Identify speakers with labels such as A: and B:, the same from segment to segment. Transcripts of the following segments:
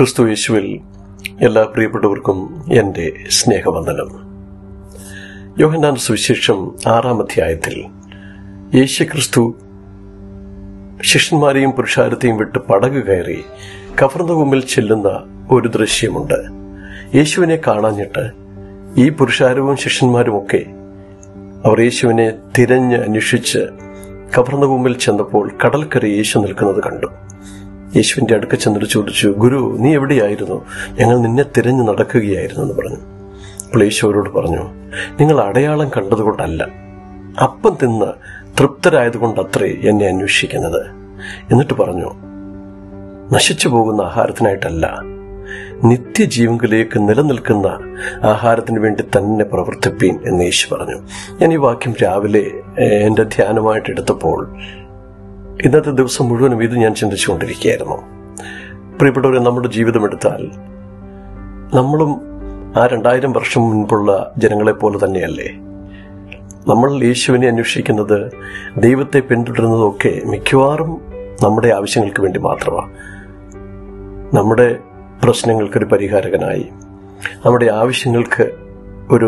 A: ക്രിസ്തു യേശുവിൽ എല്ലാ പ്രിയപ്പെട്ടവർക്കും എൻ്റെ സ്നേഹവന്ദനം യോഹന്നാൻ സുവിശേഷം ആറാം അധ്യായത്തിൽ യേശു ക്രിസ്തു ശിഷ്യന്മാരെയും പുരുഷാരത്തെയും വിട്ട് പടക് കയറി കഫർന്നകുമ്പിൽ ചെല്ലുന്ന ഒരു ദൃശ്യമുണ്ട് യേശുവിനെ കാണാഞ്ഞിട്ട് ഈ പുരുഷാരവും ശിഷ്യന്മാരുമൊക്കെ അവർ യേശുവിനെ തിരഞ്ഞ് അന്വേഷിച്ച് കഫർന്നകുമ്പിൽ ചെന്നപ്പോൾ കടൽക്കര യേശു നിൽക്കുന്നത് കണ്ടു യേശുവിന്റെ അടുക്ക ചെന്നിട്ട് ചോദിച്ചു ഗുരു നീ എവിടെയായിരുന്നു ഞങ്ങൾ നിന്നെ തിരഞ്ഞു നടക്കുകയായിരുന്നു എന്ന് പറഞ്ഞു അപ്പോൾ യേശു അവരോട് പറഞ്ഞു നിങ്ങൾ അടയാളം കണ്ടതുകൊണ്ടല്ല അപ്പം തിന്ന് തൃപ്തരായതുകൊണ്ടത്രേ എന്നെ അന്വേഷിക്കുന്നത് എന്നിട്ട് പറഞ്ഞു നശിച്ചു പോകുന്ന ആഹാരത്തിനായിട്ടല്ല നിത്യജീവങ്കിലേക്ക് നിലനിൽക്കുന്ന ആഹാരത്തിന് വേണ്ടി തന്നെ പ്രവർത്തിപ്പീൻ എന്ന് യേശു പറഞ്ഞു ഞാൻ ഈ വാക്യം രാവിലെ ഏഹ്, എന്റെ ധ്യാനമായിട്ട് എടുത്തപ്പോൾ ഇന്നത്തെ ദിവസം മുഴുവനും ഇത് ഞാൻ ചിന്തിച്ചുകൊണ്ടിരിക്കുകയായിരുന്നു പ്രിയപ്പെട്ടവരെ നമ്മുടെ ജീവിതം എടുത്താൽ നമ്മളും ആ രണ്ടായിരം വർഷം മുൻപുള്ള ജനങ്ങളെ പോലെ തന്നെയല്ലേ നമ്മൾ യേശുവിനെ അന്വേഷിക്കുന്നത് ദൈവത്തെ പിന്തുടരുന്നതൊക്കെ മിക്കവാറും നമ്മുടെ ആവശ്യങ്ങൾക്ക് വേണ്ടി മാത്രമാണ് നമ്മുടെ പ്രശ്നങ്ങൾക്കൊരു പരിഹാരകനായി നമ്മുടെ ആവശ്യങ്ങൾക്ക് ഒരു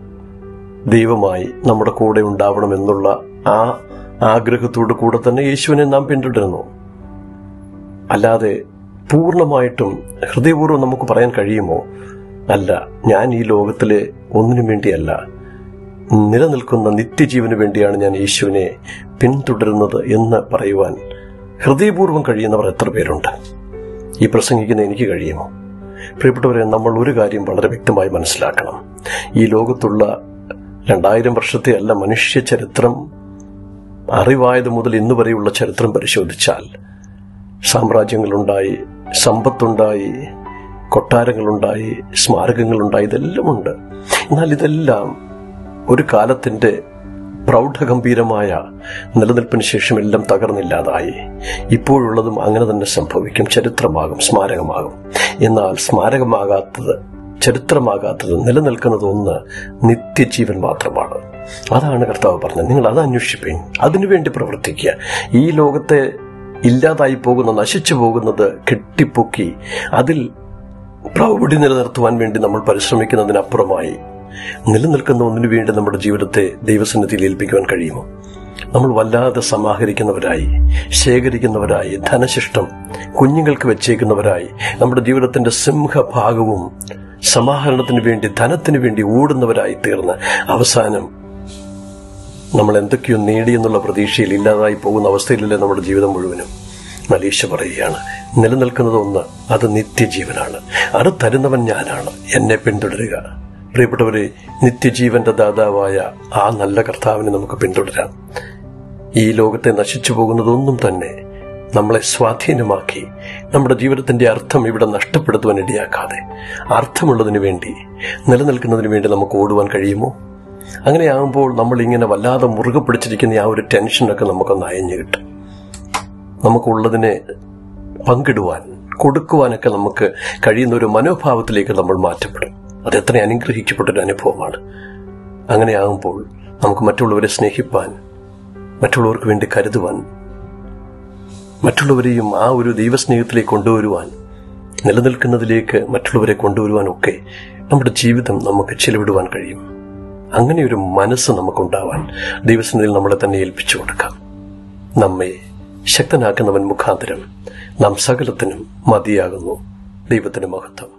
A: ദൈവമായി നമ്മുടെ കൂടെ ഉണ്ടാവണമെന്നുള്ള ആ ആഗ്രഹത്തോടു കൂടെ തന്നെ യേശുവിനെ നാം പിന്തുടരുന്നു അല്ലാതെ പൂർണ്ണമായിട്ടും ഹൃദയപൂർവ്വം നമുക്ക് പറയാൻ കഴിയുമോ അല്ല ഞാൻ ഈ ലോകത്തിലെ ഒന്നിനു വേണ്ടിയല്ല നിലനിൽക്കുന്ന നിത്യജീവന് വേണ്ടിയാണ് ഞാൻ യേശുവിനെ പിന്തുടരുന്നത് എന്ന് പറയുവാൻ ഹൃദയപൂർവ്വം കഴിയുന്നവർ എത്ര പേരുണ്ട് ഈ പ്രസംഗിക്കുന്ന എനിക്ക് കഴിയുമോ പ്രിയപ്പെട്ടവരെ നമ്മൾ ഒരു കാര്യം വളരെ വ്യക്തമായി മനസ്സിലാക്കണം ഈ ലോകത്തുള്ള രണ്ടായിരം വർഷത്തെ അല്ല മനുഷ്യ ചരിത്രം അറിവായത് മുതൽ ഇന്ന് വരെയുള്ള ചരിത്രം പരിശോധിച്ചാൽ സാമ്രാജ്യങ്ങളുണ്ടായി സമ്പത്തുണ്ടായി കൊട്ടാരങ്ങളുണ്ടായി സ്മാരകങ്ങളുണ്ടായി ഇതെല്ലാമുണ്ട് എന്നാൽ ഇതെല്ലാം ഒരു കാലത്തിന്റെ പ്രൗഢഗംഭീരമായ നിലനിൽപ്പിന് ശേഷം എല്ലാം തകർന്നില്ലാതായി ഇപ്പോഴുള്ളതും അങ്ങനെ തന്നെ സംഭവിക്കും ചരിത്രമാകും സ്മാരകമാകും എന്നാൽ സ്മാരകമാകാത്തത് ചരിത്രമാകാത്തത് നിലനിൽക്കുന്നത് ഒന്ന് നിത്യജീവൻ മാത്രമാണ് അതാണ് കർത്താവ് പറഞ്ഞത് നിങ്ങൾ അത് അന്വേഷിപ്പീൻ അതിനുവേണ്ടി പ്രവർത്തിക്കുക ഈ ലോകത്തെ ഇല്ലാതായി പോകുന്ന നശിച്ചു പോകുന്നത് കെട്ടിപ്പൊക്കി അതിൽ പ്രൗഢി നിലനിർത്തുവാൻ വേണ്ടി നമ്മൾ പരിശ്രമിക്കുന്നതിനപ്പുറമായി നിലനിൽക്കുന്ന ഒന്നിനു വേണ്ടി നമ്മുടെ ജീവിതത്തെ ദൈവസന്നിധിയിൽ ഏൽപ്പിക്കുവാൻ കഴിയുമോ നമ്മൾ വല്ലാതെ സമാഹരിക്കുന്നവരായി ശേഖരിക്കുന്നവരായി ധനശിഷ്ടം കുഞ്ഞുങ്ങൾക്ക് വെച്ചേക്കുന്നവരായി നമ്മുടെ ജീവിതത്തിന്റെ സിംഹഭാഗവും സമാഹരണത്തിന് വേണ്ടി ധനത്തിന് വേണ്ടി ഓടുന്നവരായി തീർന്ന് അവസാനം നമ്മൾ എന്തൊക്കെയോ നേടിയെന്നുള്ള പ്രതീക്ഷയിൽ ഇല്ലാതായി പോകുന്ന അവസ്ഥയിലല്ലേ നമ്മുടെ ജീവിതം മുഴുവനും മലീഷ പറയുകയാണ് നിലനിൽക്കുന്നത് ഒന്ന് അത് നിത്യജീവനാണ് അത് തരുന്നവൻ ഞാനാണ് എന്നെ പിന്തുടരുക പ്രിയപ്പെട്ടവരെ നിത്യജീവന്റെ ദാതാവായ ആ നല്ല കർത്താവിനെ നമുക്ക് പിന്തുടരാം ഈ ലോകത്തെ നശിച്ചു പോകുന്നതൊന്നും തന്നെ നമ്മളെ സ്വാധീനമാക്കി നമ്മുടെ ജീവിതത്തിന്റെ അർത്ഥം ഇവിടെ നഷ്ടപ്പെടുത്തുവാൻ ഇടയാക്കാതെ അർത്ഥമുള്ളതിനു വേണ്ടി നിലനിൽക്കുന്നതിന് വേണ്ടി നമുക്ക് ഓടുവാൻ കഴിയുമോ അങ്ങനെയാകുമ്പോൾ നമ്മൾ ഇങ്ങനെ വല്ലാതെ മുറുകെ പിടിച്ചിരിക്കുന്ന ആ ഒരു ടെൻഷനൊക്കെ നമുക്കൊന്ന് അയഞ്ഞു കിട്ടും നമുക്കുള്ളതിനെ പങ്കിടുവാൻ കൊടുക്കുവാനൊക്കെ നമുക്ക് കഴിയുന്ന ഒരു മനോഭാവത്തിലേക്ക് നമ്മൾ മാറ്റപ്പെടും അത് എത്ര അനുഗ്രഹിക്കപ്പെട്ടൊരു അനുഭവമാണ് അങ്ങനെയാകുമ്പോൾ നമുക്ക് മറ്റുള്ളവരെ സ്നേഹിപ്പാൻ മറ്റുള്ളവർക്ക് വേണ്ടി കരുതുവാൻ മറ്റുള്ളവരെയും ആ ഒരു ദൈവസ്നേഹത്തിലേക്ക് കൊണ്ടുവരുവാൻ നിലനിൽക്കുന്നതിലേക്ക് മറ്റുള്ളവരെ കൊണ്ടുവരുവാനൊക്കെ നമ്മുടെ ജീവിതം നമുക്ക് ചെലവിടുവാൻ കഴിയും അങ്ങനെ ഒരു മനസ്സ് നമുക്കുണ്ടാവാൻ ദൈവസന്നിധിയിൽ നമ്മളെ തന്നെ ഏൽപ്പിച്ചു കൊടുക്കാം നമ്മെ ശക്തനാക്കുന്നവൻ മുഖാന്തരം നാം സകലത്തിനും മതിയാകുന്നു ദൈവത്തിന് മഹത്വം